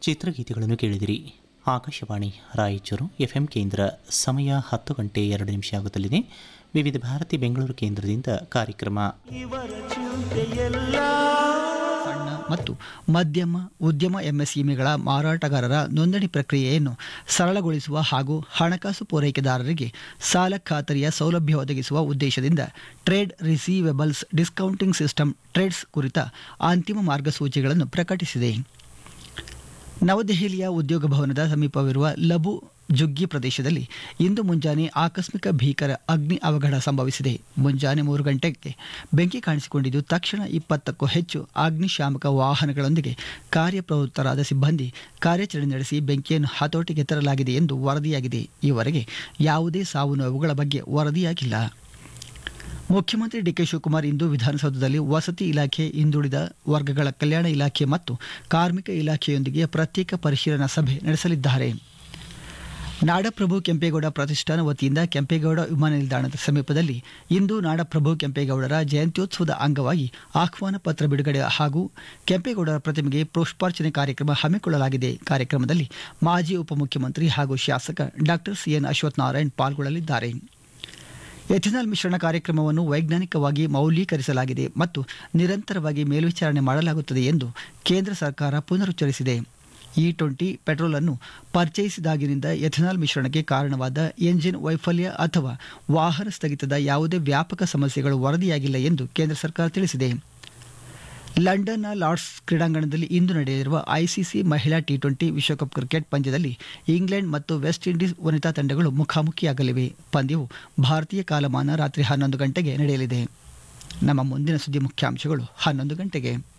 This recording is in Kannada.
ಚಿತ್ರಗೀತೆಗಳನ್ನು ಕೇಳಿದಿರಿ ಆಕಾಶವಾಣಿ ರಾಯಚೂರು ಎಫ್ಎಂ ಕೇಂದ್ರ ಸಮಯ ಹತ್ತು ಗಂಟೆ ಎರಡು ನಿಮಿಷ ಆಗುತ್ತಲಿದೆ ವಿವಿಧ ಭಾರತಿ ಬೆಂಗಳೂರು ಕೇಂದ್ರದಿಂದ ಕಾರ್ಯಕ್ರಮ ಸಣ್ಣ ಮತ್ತು ಮಧ್ಯಮ ಉದ್ಯಮ ಎಂಎಸ್ಇಎಂಗಳ ಮಾರಾಟಗಾರರ ನೋಂದಣಿ ಪ್ರಕ್ರಿಯೆಯನ್ನು ಸರಳಗೊಳಿಸುವ ಹಾಗೂ ಹಣಕಾಸು ಪೂರೈಕೆದಾರರಿಗೆ ಸಾಲ ಖಾತರಿಯ ಸೌಲಭ್ಯ ಒದಗಿಸುವ ಉದ್ದೇಶದಿಂದ trade receivables discounting system TReDS ಕುರಿತ ಅಂತಿಮ ಮಾರ್ಗಸೂಚಿಗಳನ್ನು ಪ್ರಕಟಿಸಿದೆ ನವದೆಹಲಿಯ ಉದ್ಯೋಗ ಭವನದ ಸಮೀಪವಿರುವ ಲಬು ಜುಗ್ಗಿ ಪ್ರದೇಶದಲ್ಲಿ ಇಂದು ಮುಂಜಾನೆ ಆಕಸ್ಮಿಕ ಭೀಕರ ಅಗ್ನಿ ಅವಘಡ ಸಂಭವಿಸಿದೆ ಮುಂಜಾನೆ ಮೂರು ಗಂಟೆಗೆ ಬೆಂಕಿ ಕಾಣಿಸಿಕೊಂಡಿದ್ದು ತಕ್ಷಣ ಇಪ್ಪತ್ತಕ್ಕೂ ಹೆಚ್ಚು ಅಗ್ನಿಶಾಮಕ ವಾಹನಗಳೊಂದಿಗೆ ಕಾರ್ಯಪ್ರವೃತ್ತರಾದ ಸಿಬ್ಬಂದಿ ಕಾರ್ಯಾಚರಣೆ ನಡೆಸಿ ಬೆಂಕಿಯನ್ನು ಹತೋಟಿಗೆ ತರಲಾಗಿದೆ ಎಂದು ವರದಿಯಾಗಿದೆ ಈವರೆಗೆ ಯಾವುದೇ ಸಾವು ನೋವುಗಳ ಬಗ್ಗೆ ವರದಿಯಾಗಿಲ್ಲ ಮುಖ್ಯಮಂತ್ರಿ ಡಿಕೆ ಶಿವಕುಮಾರ್ ಇಂದು ವಿಧಾನಸೌಧದಲ್ಲಿ ವಸತಿ ಇಲಾಖೆ ಹಿಂದುಳಿದ ವರ್ಗಗಳ ಕಲ್ಯಾಣ ಇಲಾಖೆ ಮತ್ತು ಕಾರ್ಮಿಕ ಇಲಾಖೆಯೊಂದಿಗೆ ಪ್ರತ್ಯೇಕ ಪರಿಶೀಲನಾ ಸಭೆ ನಡೆಸಲಿದ್ದಾರೆ ನಾಡಪ್ರಭು ಕೆಂಪೇಗೌಡ ಪ್ರತಿಷ್ಠಾನ ವತಿಯಿಂದ ಕೆಂಪೇಗೌಡ ವಿಮಾನ ನಿಲ್ದಾಣದ ಸಮೀಪದಲ್ಲಿ ಇಂದು ನಾಡಪ್ರಭು ಕೆಂಪೇಗೌಡರ ಜಯಂತ್ಯೋತ್ಸವದ ಅಂಗವಾಗಿ ಆಹ್ವಾನ ಪತ್ರ ಬಿಡುಗಡೆ ಹಾಗೂ ಕೆಂಪೇಗೌಡರ ಪ್ರತಿಮೆಗೆ ಪುಷ್ಪಾರ್ಚನೆ ಕಾರ್ಯಕ್ರಮ ಹಮ್ಮಿಕೊಳ್ಳಲಾಗಿದೆ ಕಾರ್ಯಕ್ರಮದಲ್ಲಿ ಮಾಜಿ ಉಪಮುಖ್ಯಮಂತ್ರಿ ಹಾಗೂ ಶಾಸಕ ಡಾಕ್ಟರ್ ಸಿಎನ್ ಅಶ್ವಥ್ ನಾರಾಯಣ್ ಪಾಲ್ಗೊಳ್ಳಲಿದ್ದಾರೆ ಎಥೆನಾಲ್ ಮಿಶ್ರಣ ಕಾರ್ಯಕ್ರಮವನ್ನು ವೈಜ್ಞಾನಿಕವಾಗಿ ಮೌಲ್ಯೀಕರಿಸಲಾಗಿದೆ ಮತ್ತು ನಿರಂತರವಾಗಿ ಮೇಲ್ವಿಚಾರಣೆ ಮಾಡಲಾಗುತ್ತದೆ ಎಂದು ಕೇಂದ್ರ ಸರ್ಕಾರ ಪುನರುಚ್ಚರಿಸಿದೆ ಇ ಟ್ವೆಂಟಿ ಪೆಟ್ರೋಲ್ ಅನ್ನು ಪರಿಚಯಿಸಿದಾಗಿನಿಂದ ಎಥೆನಾಲ್ ಮಿಶ್ರಣಕ್ಕೆ ಕಾರಣವಾದ ಎಂಜಿನ್ ವೈಫಲ್ಯ ಅಥವಾ ವಾಹನ ಸ್ಥಗಿತದ ಯಾವುದೇ ವ್ಯಾಪಕ ಸಮಸ್ಯೆಗಳು ವರದಿಯಾಗಿಲ್ಲ ಎಂದು ಕೇಂದ್ರ ಸರ್ಕಾರ ತಿಳಿಸಿದೆ ಲಂಡನ್ನ ಲಾರ್ಡ್ಸ್ ಕ್ರೀಡಾಂಗಣದಲ್ಲಿ ಇಂದು ನಡೆಯಲಿರುವ ಐಸಿಸಿ ಮಹಿಳಾ ಟಿ ಟ್ವೆಂಟಿ ವಿಶ್ವಕಪ್ ಕ್ರಿಕೆಟ್ ಪಂದ್ಯದಲ್ಲಿ ಇಂಗ್ಲೆಂಡ್ ಮತ್ತು ವೆಸ್ಟ್ ಇಂಡೀಸ್ ವನಿತಾ ತಂಡಗಳು ಮುಖಾಮುಖಿಯಾಗಲಿವೆ ಪಂದ್ಯವು ಭಾರತೀಯ ಕಾಲಮಾನ ರಾತ್ರಿ ಹನ್ನೊಂದು ಗಂಟೆಗೆ ನಡೆಯಲಿದೆ ನಮ್ಮ ಮುಂದಿನ ಸುದ್ದಿ ಮುಖ್ಯಾಂಶಗಳು ಹನ್ನೊಂದು ಗಂಟೆಗೆ